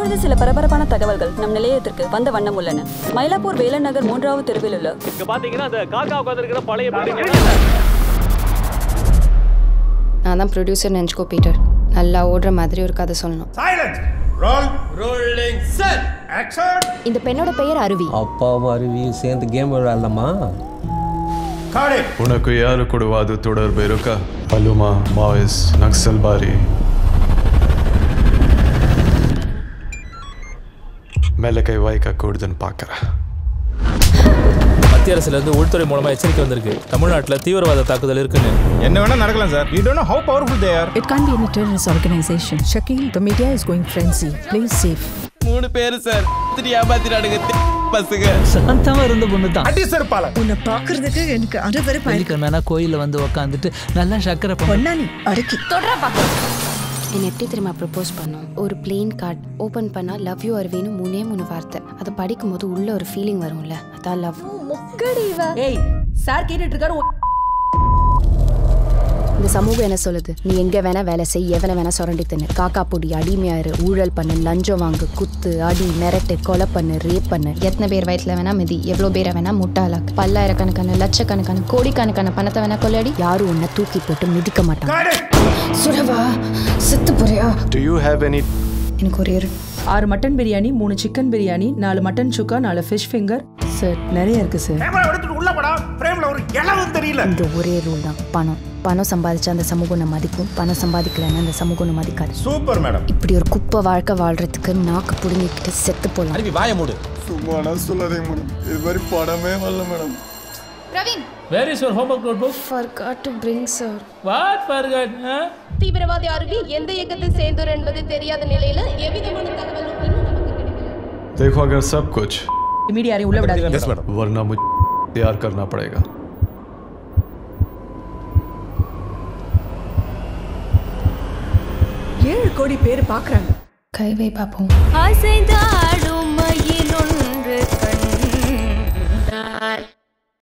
தற்பொழுது சில பரபரப்பான தகவல்கள் நம் நிலையத்திற்கு வந்த வண்ணம் உள்ளன மயிலாப்பூர் வேலன் நகர் மூன்றாவது தெருவில் உள்ள இங்க பாத்தீங்கன்னா அந்த காக்கா உட்காந்துருக்கிற பழைய பில்டிங் நான் தான் ப்ரொடியூசர் நினச்சிக்கோ பீட்டர் நல்லா ஓடுற மாதிரி ஒரு கதை சொல்லணும் silence roll rolling set action இந்த பெண்ணோட பெயர் அருவி அப்பாவும் அருவியும் சேர்ந்து கேம் விளையாடலாமா காடி ಉನಕು ಯಾರು ಕೊಡುವ ಅದು ತೊಡರ್ಬೇರುಕ ಪಲುಮಾ ಮಾವಿಸ್ ನಕ್ಸಲ್ ಬಾರಿ ಮೇಲೆ ಕೈ ವಾಯ್ಕ ಕೂಡ್ದನ್ ಪಾಕರ மத்திய அரசுல இருந்து உள்துறை மூலமா எச்சரிக்கை வந்திருக்கு தமிழ்நாட்டுல தீவிரவாத தாக்குதல் இருக்குன்னு என்ன வேணா நடக்கலாம் sir you don't know how powerful they are It can't be any terrorist organization. Shakil, the media is going frenzy. Play safe. மூணு பேரு சார் திரி ஏமாத்தினானுங்க பசங்க சாந்தமா இருந்த பொண்ணு தான் அடி செருப்பால உன்னை பாக்குறதுக்கு எனக்கு அறுவரை வெள்ளிக்கிழமை கோயில்ல வந்து உக்காந்துட்டு நல்லா சக்கரை பொங்கல் பொன்னானி அடக்கி என்னை எப்படி தெரியுமா ப்ரப்போஸ் பண்ணோம் ஒரு பிளெயின் கார்டு ஓப்பன் பண்ணால் லவ் யூ அருவின்னு மூணே மூணு வார்த்தை அதை படிக்கும்போது உள்ள ஒரு ஃபீலிங் வரும்ல அதான் லவ் ஏய் சார் கேட்டுட்டு இருக்காரு இந்த சமூகம் என்ன சொல்லுது நீ எங்க வேணா வேலை செய் எவனை வேணா சுரண்டி தின்னு காக்கா பொடி அடிமையாரு ஊழல் பண்ணு லஞ்சம் வாங்கு குத்து அடி மிரட்டு கொலை பண்ணு ரேப் பண்ணு எத்தனை பேர் வயிற்றுல வேணா மிதி எவ்வளோ பேரை வேணா முட்டாளாக்கு பல்லாயிரக்கணக்கான லட்சக்கணக்கான கோடிக்கணக்கான பணத்தை வேணா கொள்ளையடி யாரும் உன்னை தூக்கி போட்டு மிதிக்க மாட்டாங்க காடி சுரவா செத்து போறியா ಡು ಯು ಹ್ಯಾವ್ ಎನಿ எனக்கு ஒரே ஒரு ஆறு மட்டன் பிரியாணி மூணு சிக்கன் பிரியாணி நாலு மட்டன் சுக்கா நாலு ஃபிஷ் ஃபிங்கர் சார் நிறைய இருக்கு சார் கேமரா எடுத்துட்டு உள்ள போடா ஃப்ரேம்ல ஒரு இளவும் தெரியல இங்க ஒரே ரூல் தான் பணம் பணம் சம்பாதிச்சா அந்த சமூகம் நம்ம மதிக்கும் பணம் சம்பாதிக்கலைன்னா அந்த சமூகம் நம்ம மதிக்காது சூப்பர் மேடம் இப்படி ஒரு குப்பை வாழ்க்கை வாழ்றதுக்கு நாக்கு புடுங்கிக்கிட்டு செத்து போலாம் அருவி வாய மூடு ಸುಮ್ಮನೆ ಸುಲ್ಲದೆ ಮೇಡಮ್ ಇದು ಬರೀ ಪಡಮೇ ಅಲ್ಲ madam where is your homework notebook forgot to bring sir what forgot தீவிரவாதி அருவி எந்த இயக்கத்தை சேர்ந்தவர் என்பது தெரியாத நிலையில எவ்விதமான தகவலும் இன்னும் நமக்கு கிடைக்கவில்லை देखो अगर सब कुछ மீடியா யாரையும் உள்ள விடாதீங்க वरना मुझे तैयार करना पड़ेगा ஏழு கோடி பேர் பாக்குறாங்க கைவை பார்ப்போம் அசைந்தாடும் மயில் ஒன்று கண்டாய்